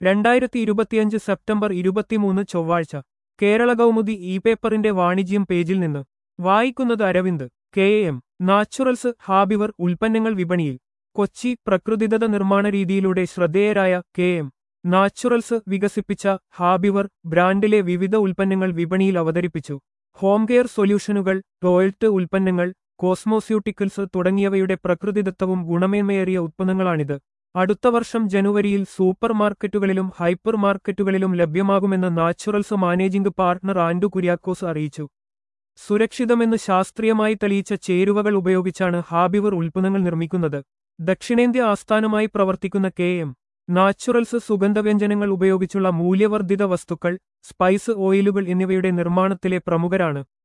രണ്ടായിരത്തി ഇരുപത്തിയഞ്ച് സെപ്റ്റംബർ ഇരുപത്തിമൂന്ന് ചൊവ്വാഴ്ച കേരള കൗമുദി ഇ പേപ്പറിന്റെ വാണിജ്യം പേജിൽ നിന്ന് വായിക്കുന്നത് അരവിന്ദ് കെ എം നാച്ചുറൽസ് ഹാബിവർ ഉൽപ്പന്നങ്ങൾ വിപണിയിൽ കൊച്ചി പ്രകൃതിദത്ത നിർമ്മാണ രീതിയിലൂടെ ശ്രദ്ധേയരായ കെ എം നാച്ചുറൽസ് വികസിപ്പിച്ച ഹാബിവർ ബ്രാൻഡിലെ വിവിധ ഉൽപ്പന്നങ്ങൾ വിപണിയിൽ അവതരിപ്പിച്ചു ഹോം കെയർ സൊല്യൂഷനുകൾ ടോയ്ലറ്റ് ഉൽപ്പന്നങ്ങൾ കോസ്മോസ്യൂട്ടിക്കൽസ് തുടങ്ങിയവയുടെ പ്രകൃതിദത്തവും ഗുണമേന്മയേറിയ ഉത്പന്നങ്ങളാണിത് അടുത്ത വർഷം ജനുവരിയിൽ സൂപ്പർ മാർക്കറ്റുകളിലും ഹൈപ്പർ മാർക്കറ്റുകളിലും ലഭ്യമാകുമെന്ന് naturals managing partner Andu Kuriakose അറിയിച്ചു സുരക്ഷിതമെന്ന് ശാസ്ത്രീയമായി തെളിയിച്ച ചേരുവകൾ ഉപയോഗിച്ചാണ് ഹാബിവർ ഉൽപ്പന്നങ്ങൾ നിർമ്മിക്കുന്നത് ദക്ഷിണേന്ത്യ ആസ്ഥാനമായി പ്രവർത്തിക്കുന്ന കെ എം നാച്ചുറൽസ് സുഗന്ധവ്യഞ്ജനങ്ങൾ ഉപയോഗിച്ചുള്ള മൂല്യവർദ്ധിത വസ്തുക്കൾ സ്പൈസ് ഓയിലുകൾ എന്നിവയുടെ നിർമ്മാണത്തിലെ പ്രമുഖരാണ്